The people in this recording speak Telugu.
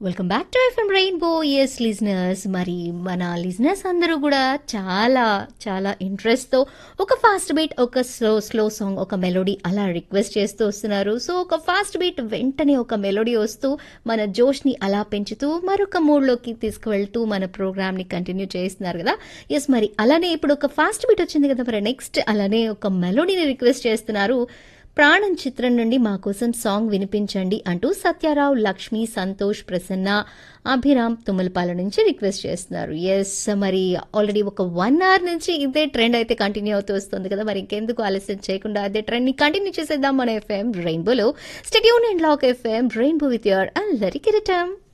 welcome back to FM rainbow ఎస్ లిజనర్స్ మరి మన లిజనర్స్ అందరూ కూడా చాలా చాలా ఇంట్రెస్ట్తో ఒక ఫాస్ట్ బీట్ ఒక స్లో స్లో సాంగ్ ఒక మెలోడీ అలా రిక్వెస్ట్ చేస్తూ వస్తున్నారు సో ఒక ఫాస్ట్ బీట్ వెంటనే ఒక మెలోడీ వస్తూ మన జోష్ని అలా పెంచుతూ మరొక మూడ్లోకి తీసుకువెళ్తూ మన ప్రోగ్రామ్ని కంటిన్యూ చేస్తున్నారు కదా ఎస్ మరి అలానే ఇప్పుడు ఒక ఫాస్ట్ బీట్ వచ్చింది కదా మరి నెక్స్ట్ అలానే ఒక మెలోడీని రిక్వెస్ట్ చేస్తున్నారు ప్రాణం చిత్రం నుండి మా కోసం సాంగ్ వినిపించండి అంటూ సత్యారావు లక్ష్మి సంతోష్ ప్రసన్న అభిరామ్ తుమ్మలపాల నుంచి రిక్వెస్ట్ చేస్తున్నారు ఎస్ మరి ఆల్రెడీ ఒక వన్ అవర్ నుంచి ఇదే ట్రెండ్ అయితే కంటిన్యూ అవుతూ వస్తుంది కదా మరి ఇంకెందుకు ఆలస్యం చేయకుండా అదే ట్రెండ్ ని కంటిన్యూ చేసేద్దాం మన ఎఫ్ఎం రెయిన్బోలో stay tuned and lock FM rainbow with your Allari కిరీటం